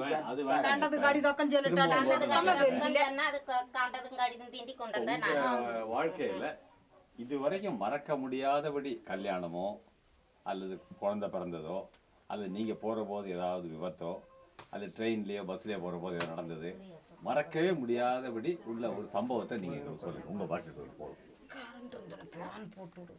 அது வேண்டாம். കണ്ടത് കടി തൊക്കം ചെല്ലിട്ടാ கண்டது சுத்தமா தெரியல என்ன அது க- கண்டதும் கடிதும் தீண்டி கொண்டு வந்தேன் நான் உங்க வாழ்க்கையில இது வரைக்கும் மறக்க முடியாதபடி கல்யாணமோ அல்லது குழந்தை பிறந்ததோ அல்லது நீங்க போற போது ஏதாவது விபத்தோ அல்லது ட்ரெயின்லயோ பஸ்லயோ போற போது ஏதாவது நடந்தது மறக்கவே முடியாதபடி உள்ள ஒரு சம்பவத்தை நீங்க எங்களுக்கு சொல்லுங்க உங்க பாஷை சொல்லி போதும் കറണ്ട് എന്തിനാ ഫാൻ പോട്ടു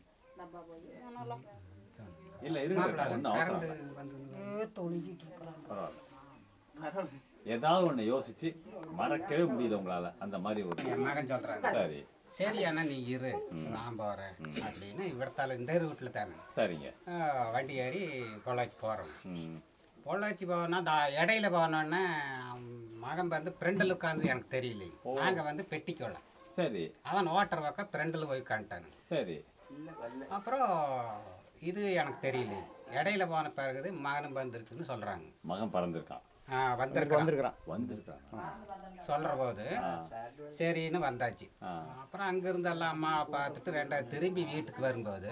இல்ல இருக்கு ஒன்றும் அவசரம் இல்லை. ഏ തൊളിച്ചിട്ട് இருக்கிறாங்க பரவாயில்ல ஏதாவது ஒண்ணு யோசிச்சு மறக்கவே முடியல உங்களால அந்த மாதிரி ஒரு என் மகன் சொல்றாங்க சரி சரி அண்ணா நீ இரு நான் போறேன் அப்படின்னு இவிடத்தால இந்த ரூட்ல தானே சரிங்க ஆ, வண்டி ஏறி பொள்ளாச்சி போறோம் ம் பொள்ளாச்சி போனா தா இடையில போனோன்னே மகன் வந்து ஃப்ரெண்டில் உட்காந்து எனக்கு தெரியல நாங்க வந்து பெட்டிக்கொள்ள சரி அவன் ஓட்டுற பக்கம் ஃப்ரெண்டில் போய் உட்காந்துட்டானு சரி அப்புறம் இது எனக்கு தெரியல இடையில போன பிறகு மகனும் வந்துருக்குன்னு சொல்றாங்க மகன் பறந்துருக்கான் ஆ, வந்திருக்கான் வந்திருக்கிறான் வந்திருக்கான் சொல்ற போது சரின்னு வந்தாச்சு ஆ. அப்புறம் அங்கிருந்து எல்லாம் அம்மா பார்த்துட்டு ரெண்டாவது திரும்பி வீட்டுக்கு வரும்போது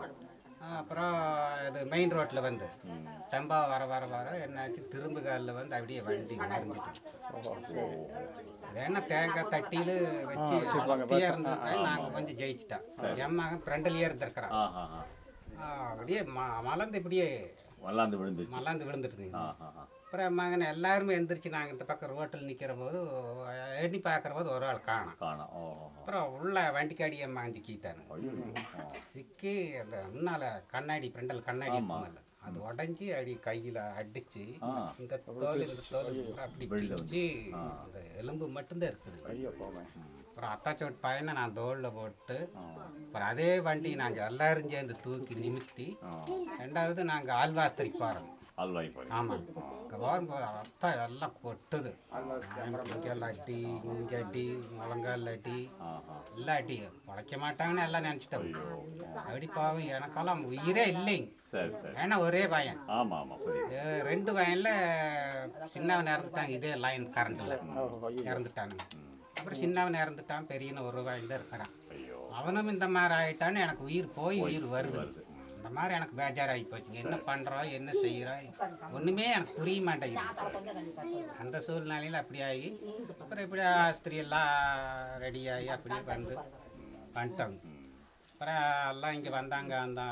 அப்புறம் இது மெயின் ரோட்டில் வந்து டெம்பா வர வர வர என்னாச்சு திரும்பு காலில் வந்து அப்படியே வண்டி மறைஞ்சிட்டு அது என்ன தேங்காய் தட்டியில் வச்சு தீயா இருந்ததுனால நாங்கள் கொஞ்சம் ஜெயிச்சிட்டோம் என் மகன் ஃப்ரெண்டிலேயே இருந்திருக்கிறான் ஆஹா ஆ, அப்படியே ம மலர்ந்து இப்படியே வல்லாந்து விழுந்துச்சு மலர்ந்து விழுந்துட்டு இருந்தீங்க ஆஹா அப்புறம் மகன் எல்லாருமே எந்திரிச்சு நாங்கள் இந்த பக்கம் ரோட்டில் நிற்கிற போது எண்ணி பார்க்குற போது ஒரு ஆள் காணோம் காணோம் ஓ அப்புறம் உள்ள வண்டிக்காடி என் மகன் சிக்கிட்டானு ஐயோ சிக்கி அந்த முன்னால கண்ணாடி ஃப்ரெண்டல் கண்ணாடி ஆமா. இருக்குமல்ல அது உடஞ்சி அடி கையில் அடிச்சு ஆ. இந்த தோல் இந்த தோல் பூரா அப்படி வெளில வந்து. பிடிச்சி அந்த எலும்பு மட்டும்தான் இருக்குது ஐயோ போவேன் அப்புறம் அத்தாச்சோட் பையனை நான் தோளில் போட்டு அப்புறம் அதே வண்டி நாங்கள் எல்லாரும் சேர்ந்து தூக்கி நிமித்தி ரெண்டாவது நாங்கள் ஆல்வாஸ்திரிக்கு போகிறோம் அல்வாய் போய் ஆமாம் இங்கே வரும்போது ரத்தம் எல்லாம் கொட்டுது இங்கெல்லாம் அடி இங்கே அடி முழங்கால் அடி ஆஹா எல்லாம் அடி உழைக்க மாட்டாங்கன்னு எல்லாம் நினச்சிட்டோம் அப்படி பாவம் எனக்கெல்லாம் உயிரே இல்லைங்க சரி சரி ஏன்னா ஒரே பையன் ஆமா ஆமா புரியுது ஏ, ரெண்டு பையனில் சின்னவன் இறந்துட்டாங்க இதே லைன் கரண்டில் இறந்துட்டாங்க அப்புறம் சின்னவன் இறந்துட்டான் பெரியவன் ஒரு பையன் தான் இருக்கிறான் ஐயோ அவனும் இந்த மாதிரி ஆயிட்டான்னு எனக்கு உயிர் போய் உயிர் வருது இந்த மாதிரி எனக்கு பேஜாராகி போச்சுங்க என்ன பண்ணுறோம் என்ன செய்கிறோம் ஒன்றுமே எனக்கு புரிய மாட்டேங்குது அந்த சூழ்நிலையில் அப்படி ஆகி அப்புறம் இப்படி ஆஸ்திரி எல்லாம் ரெடி ஆகி அப்படியே வந்து வந்துட்டோங்க அப்புறம் எல்லாம் இங்கே வந்தாங்க அந்த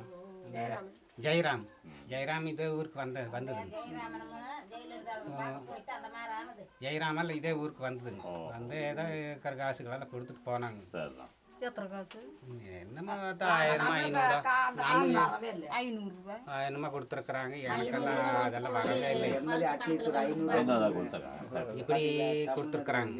ஜெயராம் ஜெயராம் இதே ஊருக்கு வந்த வந்ததுங்க ஜெயராமல் இதே ஊருக்கு வந்ததுங்க வந்து ஏதோ இருக்கிற காசுகளெல்லாம் கொடுத்துட்டு போனாங்க சரிதான் എത്ര കാശ് என்னமோ பார்த்தா ஆயிரமா ஐநூறுரூவா நாங்கள் ஐநூறு ரூபாய் என்னமோ கொடுத்துருக்குறாங்க எனக்கெல்லாம் அதெல்லாம் வரவே இல்லை என்னதான் கொடுத்தாங்க சரி இப்படி கொடுத்துருக்குறாங்க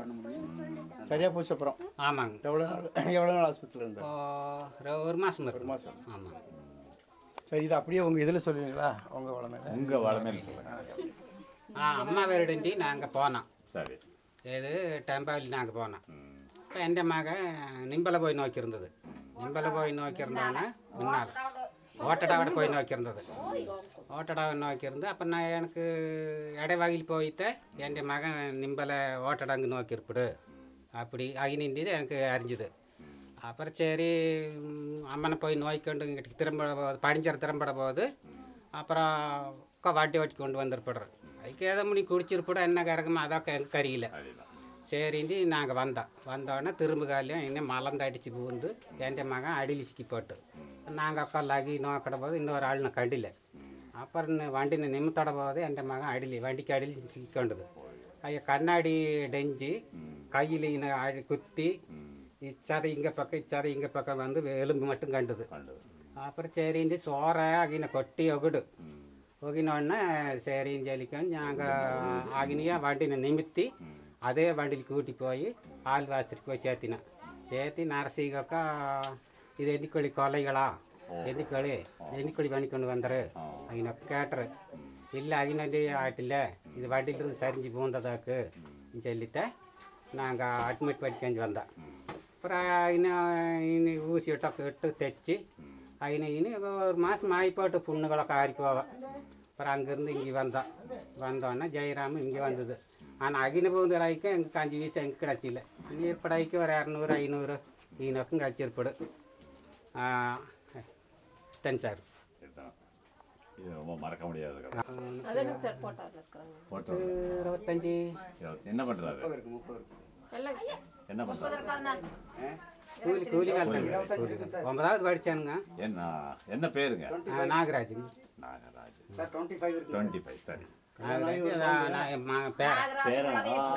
சரியா போச்சு அப்புறம் ஆமாங்க எவ்வளோ நாள் எவ்வளோ நாள் ஆஸ்பத்திரியில் இருந்தார் இப்போ ஒரு- ஒரு மாதம் இருக்கு மாசம். ஆமாங்க சரி இது அப்படியே உங்கள் இதில் சொல்லுவீங்களா உங்கள் வளமே உங்க வளமையில சொல்லுங்க ஆ அம்மா வீடுண்டி நாங்கள் போனோம் சரி ஏது டெம்பாவில் நாங்கள் போனோம் ம். இப்போ എൻ്റെ மகன் நிம்பலை போய் நோக்கி இருந்தது நிம்பலை போய் நோக்கி இருந்தானா முன்னால் ஓட்டடாவோட போய் நோக்கி இருந்தது ஓட்டடாவை நோக்கி இருந்து அப்போ நான் எனக்கு இடைவகையில் போயிட்டு എൻ്റെ மகன் நிம்பலை ஓட்டடாங்கு நோக்கி இருப்பிடு அப்படி அகினின்றது எனக்கு அறிஞ்சுது அப்புறம் சரி ம், அம்மனை போய் நோய்க்கொண்டு இங்கிட்டு திரும்ப போது படிஞ்சர திரும்பிட போது அப்புறம் க- வாட்டி வாட்டி கொண்டு வந்திருப்படுறேன் அதுக்கு ஏதோ முடி குடிச்சிருப்பிட என்ன கறக்குமோ அதான் எனக்கு கறியில சரிதான் சரின்னு நாங்கள் வந்தோம் வந்தோடனே திரும்ப காலையும் இன்னும் மலர்ந்து அடித்து பூந்து என் மகன் அடியில் சிக்கி போட்டு நாங்கள் அக்கா லகி நோக்கிட போது இன்னொரு ஆள் நான் கண்டில அப்புறம் இன்னும் வண்டினை நிமித்தோட போது என் மகன் அடியில் வண்டிக்கு அடியில் சிக்கிக்கொண்டது ஐயா கண்ணாடி டெஞ்சு கையில் இன்னும் அடி குத்தி இச்சாதை இங்கே பக்கம் இச்சாதை இங்கே பக்கம் வந்து எலும்பு மட்டும் கண்டுது கண்டது அப்புறம் சரின்னு சோறை ಆಗಿನ ಕೊಟ್ಟಿ ಒಗಡು ಒಗಿನೊಡನೆ சரின்னு சொல்லிக்கொண்டு நாங்கள் ஆகினியா வண்டினை நிமித்தி அதே வண்டியில் கூட்டி போய் ஆழ்வாசத்துக்கு போய் சேர்த்தினேன் சேர்த்தி நரசிகக்க இது எண்ணிக்கொழி கொலைகளா எண்ணிக்கொழி எண்ணிக்கொழி பண்ணிக்கொண்டு வந்துரு അതിനൊക്കെ കേട്ടറ് ഇല്ല അതിനൊരു ആയിട്ടില്ല ഇത് വണ്ടിയിലിരുന്ന് സരിഞ്ച് പൂന്തതാക്ക് ചൊല്ലിത്തെ நாங்க அட்மிட் பண்ணிக்கொண்டு வந்தேன் அப்புறம் இனி இனி ஊசி இட்டொക്കെ இட்டு தைச்சி അതിന് ഇനി ഒരു മാസം ആയിപ്പോട്ട് പുണ്ണുകളൊക്കെ ആരിപ്പോവാം அப்புறம் அங்கேருந்து இங்கே வந்தோம் வந்தோடனே ஜெயராம் இங்கே வந்தது ஆனால் அகின பூந்தடாய்க்கு எங்களுக்கு அஞ்சு வீசம் எங்கே கிடச்சில்ல இங்கே ஏற்படாய்க்கு ஒரு இரநூறு ஐநூறு ஈனோக்கும் கிடச்சிருப்படு தென் சார் இதுதான் இது ரொம்ப மறக்க முடியாத கதை அது எனக்கு சார் போட்டாரில் இருக்கிறாங்க போட்டோ இருபத்தஞ்சி இருபத்தி- என்ன பண்றாரு இருக்கு முப்பது இருக்கு எல்லாம் என்ன பண்றாரு கூலி கூலி வேலை தான் கூலி வேலை. ஒன்பதாவது படித்தானுங்க என்ன என்ன பேருங்க நாகராஜுங்க நாகராஜ் சார் டுவெண்ட்டி ஃபைவ் இருக்கு டுவெண்ட்டி ஃபைவ் சரி நாகராஜ் அதான் நான் என் மகன் பேரன் பேரன் ஆ